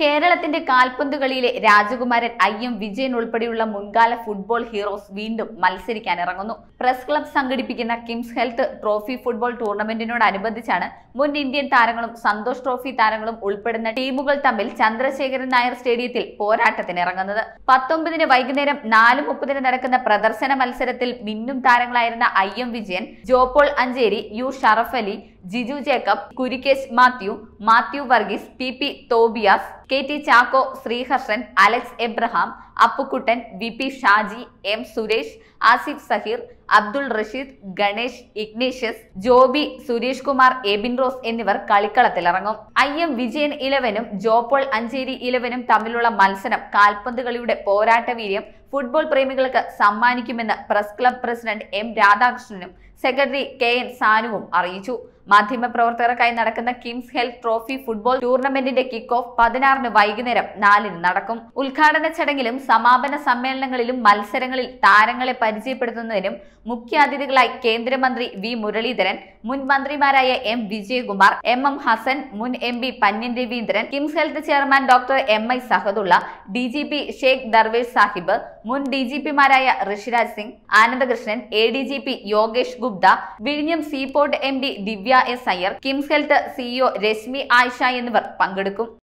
കേരളത്തിന്റെ കാൽപന്ത് കളിയിലെ രാജകുമാരൻ ഐ എം വിജയൻ ഉൾപ്പെടെയുള്ള മുൻകാല ഫുട്ബോൾ ഹീറോസ് വീണ്ടും മത്സരിക്കാൻ ഇറങ്ങുന്നു പ്രസ് ക്ലബ് സംഘടിപ്പിക്കുന്ന കിംസ് ഹെൽത്ത് ട്രോഫി ഫുട്ബോൾ ടൂർണമെന്റിനോടനുബന്ധിച്ചാണ് മുൻ ഇന്ത്യൻ താരങ്ങളും സന്തോഷ് ട്രോഫി താരങ്ങളും ഉൾപ്പെടുന്ന ടീമുകൾ തമ്മിൽ ചന്ദ്രശേഖരൻ നായർ സ്റ്റേഡിയത്തിൽ പോരാട്ടത്തിന് ഇറങ്ങുന്നത് പത്തൊമ്പതിന് വൈകുന്നേരം നാല് മുപ്പതിന് നടക്കുന്ന പ്രദർശന മത്സരത്തിൽ മിന്നും താരങ്ങളായിരുന്ന I M Vijayan Jo Paul Ancheri U Sharaf Ali Jiju Jacob Kurikesh Mathew Mathew Varghese P P Tobias K T Chacko Sreeharshan Alex Abraham Appukuttan V P Shaji M Suresh Asif Saheer Abdul Rasheed Ganesh Ignatius Joby Suresh Kumar Ebin Rose എന്നിവർ കളിക്കളത്തിലിറങ്ങും ഐ എം വിജയൻ ഇലവനും ജോപോൾ അഞ്ചേരി ഇലവനും തമ്മിലുള്ള മത്സരം കാൽപന്ത് കളിയുടെ പോരാട്ട വീര്യം ഫുട്ബോൾ പ്രേമികൾക്ക് സമ്മാനിക്കുമെന്ന് പ്രസ് ക്ലബ് പ്രസിഡന്റ് എം രാധാകൃഷ്ണനും സെക്രട്ടറി കെ എൻ സാനുവും അറിയിച്ചു മാധ്യമപ്രവർത്തകർക്കായി നടക്കുന്ന കിംസ് ഹെൽത്ത് ട്രോഫി ഫുട്ബോൾ ടൂർണമെന്റിന്റെ കിക്ക് ഓഫ് പതിനാറിന് വൈകുന്നേരം നാലിന് നടക്കും ഉദ്ഘാടന ചടങ്ങിലും സമാപന സമ്മേളനങ്ങളിലും മത്സരങ്ങളിൽ താരങ്ങളെ പരിചയപ്പെടുത്തുന്നതിനും മുഖ്യാതിഥികളായി കേന്ദ്രമന്ത്രി വി മുരളീധരൻ മുൻ മന്ത്രിമാരായ M Vijayakumar M M Hassan മുൻ M P Panniyan Raveendran KIMS health chairman doctor M I Sahadulla D G P Sheikh Darvesh Sahib മുൻ ഡി ജി പിമാരായ Rishiraj Singh Anandakrishnan A D G P Yogesh Gupta വിഴിഞ്ഞം seaport M D Divya S Iyer KIMS health CEO Reshmi Ayisha എന്നിവർ പങ്കെടുക്കും